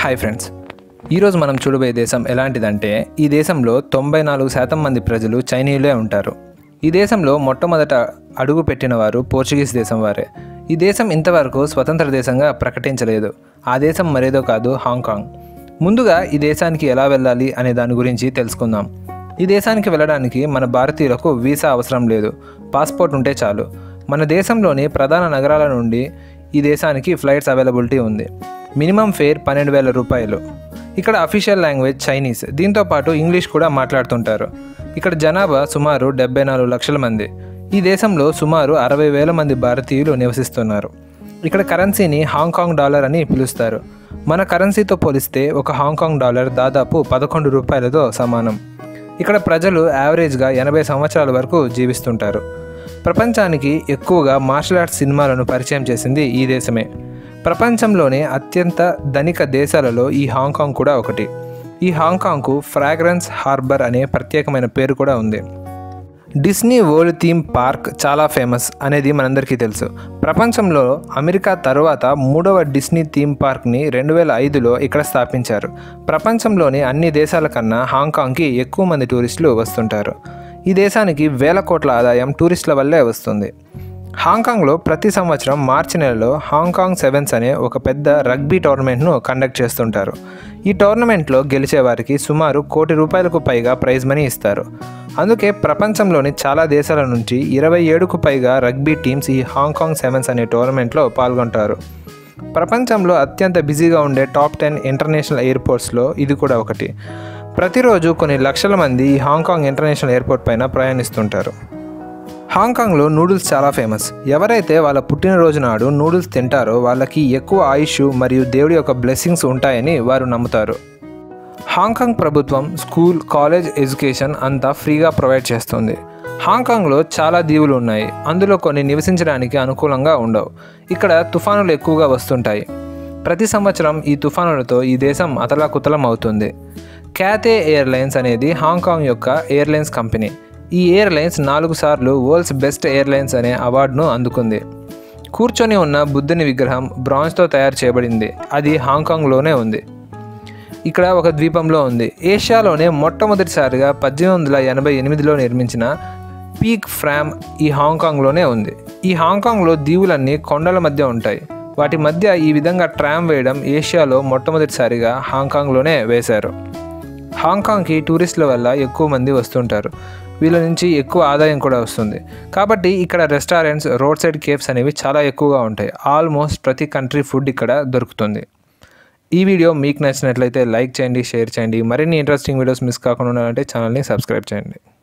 hi friends ఈరోజు మనం చూడబోయే దేశం ఎలాంటిదంటే ఈ దేశంలో తొంభై నాలుగు శాతం మంది ప్రజలు చైనీయులే ఉంటారు ఈ దేశంలో మొట్టమొదట అడుగు పెట్టిన వారు పోర్చుగీస్ దేశం వారే ఈ దేశం ఇంతవరకు స్వతంత్ర దేశంగా ప్రకటించలేదు ఆ దేశం మరేదో కాదు హాంకాంగ్ ముందుగా ఈ దేశానికి ఎలా వెళ్ళాలి అనే దాని గురించి తెలుసుకుందాం ఈ దేశానికి వెళ్ళడానికి మన భారతీయులకు వీసా అవసరం లేదు పాస్పోర్ట్ ఉంటే చాలు మన దేశంలోని ప్రధాన నగరాల నుండి ఈ దేశానికి ఫ్లైట్స్ అవైలబిలిటీ ఉంది మినిమం ఫేర్ పన్నెండు వేల రూపాయలు ఇక్కడ అఫీషియల్ లాంగ్వేజ్ చైనీస్ దీంతో పాటు ఇంగ్లీష్ కూడా మాట్లాడుతుంటారు ఇక్కడ జనాభా సుమారు డెబ్బై నాలుగు లక్షల మంది ఈ దేశంలో సుమారు అరవై వేల మంది భారతీయులు నివసిస్తున్నారు ఇక్కడ కరెన్సీని హాంకాంగ్ డాలర్ అని పిలుస్తారు మన కరెన్సీతో పోలిస్తే ఒక హాంకాంగ్ డాలర్ దాదాపు పదకొండు రూపాయలతో సమానం ఇక్కడ ప్రజలు యావరేజ్గా ఎనభై సంవత్సరాల వరకు జీవిస్తుంటారు ప్రపంచానికి ఎక్కువగా మార్షల్ ఆర్ట్స్ సినిమాలను పరిచయం చేసింది ఈ దేశమే ప్రపంచంలోనే అత్యంత ధనిక దేశాలలో ఈ హాంకాంగ్ కూడా ఒకటి ఈ హాంకాంగ్కు ఫ్రాగ్రెన్స్ హార్బర్ అనే ప్రత్యేకమైన పేరు కూడా ఉంది డిస్నీ వరల్డ్ థీమ్ పార్క్ చాలా ఫేమస్ అనేది మనందరికీ తెలుసు ప్రపంచంలో అమెరికా తర్వాత మూడవ డిస్నీ థీమ్ పార్క్ని రెండు వేల ఐదులో ఇక్కడ స్థాపించారు ప్రపంచంలోని అన్ని దేశాల కన్నా హాంకాంగ్కి ఎక్కువ మంది టూరిస్టులు వస్తుంటారు ఈ దేశానికి వేల కోట్ల ఆదాయం టూరిస్టుల వల్లే వస్తుంది హాంకాంగ్లో ప్రతి సంవత్సరం మార్చి నెలలో హాంకాంగ్ సెవెన్స్ అనే ఒక పెద్ద రగ్బీ టోర్నమెంట్ను కండక్ట్ చేస్తుంటారు ఈ టోర్నమెంట్లో గెలిచే వారికి సుమారు కోటి రూపాయలకు పైగా ప్రైజ్ మనీ ఇస్తారు అందుకే ప్రపంచంలోని చాలా దేశాల నుంచి ఇరవై ఏడుకు పైగా రగ్బీ టీమ్స్ ఈ హాంకాంగ్ సెవెన్స్ అనే టోర్నమెంట్లో పాల్గొంటారు ప్రపంచంలో అత్యంత బిజీగా ఉండే టాప్ టెన్ ఇంటర్నేషనల్ ఎయిర్పోర్ట్స్లో ఇది కూడా ఒకటి ప్రతిరోజు కొన్ని లక్షల మంది ఈ హాంకాంగ్ ఇంటర్నేషనల్ ఎయిర్పోర్ట్ పైన ప్రయాణిస్తుంటారు హాంకాంగ్లో నూడిల్స్ చాలా ఫేమస్ ఎవరైతే వాళ్ళ పుట్టినరోజు నాడు నూడిల్స్ తింటారో వాళ్ళకి ఎక్కువ ఆయుష్ మరియు దేవుడి యొక్క బ్లెస్సింగ్స్ ఉంటాయని వారు నమ్ముతారు హాంకాంగ్ ప్రభుత్వం స్కూల్ కాలేజ్ ఎడ్యుకేషన్ అంతా ఫ్రీగా ప్రొవైడ్ చేస్తుంది హాంకాంగ్లో చాలా దీవులు ఉన్నాయి అందులో కొన్ని నివసించడానికి అనుకూలంగా ఉండవు ఇక్కడ తుఫానులు ఎక్కువగా వస్తుంటాయి ప్రతి సంవత్సరం ఈ తుఫానులతో ఈ దేశం అతలాకుతలం అవుతుంది క్యాథే ఎయిర్లైన్స్ అనేది హాంకాంగ్ యొక్క ఎయిర్లైన్స్ కంపెనీ ఈ ఎయిర్లైన్స్ నాలుగు సార్లు వరల్డ్స్ బెస్ట్ ఎయిర్లైన్స్ అనే అవార్డును అందుకుంది కూర్చొని ఉన్న బుద్ధుని విగ్రహం బ్రాంజ్తో తయారు చేయబడింది అది హాంకాంగ్లోనే ఉంది ఇక్కడ ఒక ద్వీపంలో ఉంది ఏషియాలోనే మొట్టమొదటిసారిగా పద్దెనిమిది వందల ఎనభై ఎనిమిదిలో నిర్మించిన పీక్ ఫ్రామ్ ఈ హాంకాంగ్లోనే ఉంది ఈ హాంకాంగ్లో దీవులన్నీ కొండల మధ్య ఉంటాయి వాటి మధ్య ఈ విధంగా ట్రామ్ వేయడం ఏషియాలో మొట్టమొదటిసారిగా హాంకాంగ్లోనే వేశారు హాంకాంగ్కి టూరిస్టుల వల్ల ఎక్కువ మంది వస్తుంటారు వీళ్ళ నుంచి ఎక్కువ ఆదాయం కూడా వస్తుంది కాబట్టి ఇక్కడ రెస్టారెంట్స్ రోడ్ సైడ్ కేఫ్స్ అనేవి చాలా ఎక్కువగా ఉంటాయి ఆల్మోస్ట్ ప్రతి కంట్రీ ఫుడ్ ఇక్కడ దొరుకుతుంది ఈ వీడియో మీకు నచ్చినట్లయితే లైక్ చేయండి షేర్ చేయండి మరిన్ని ఇంట్రెస్టింగ్ వీడియోస్ మిస్ కాకుండా ఉండాలంటే ఛానల్ని సబ్స్క్రైబ్ చేయండి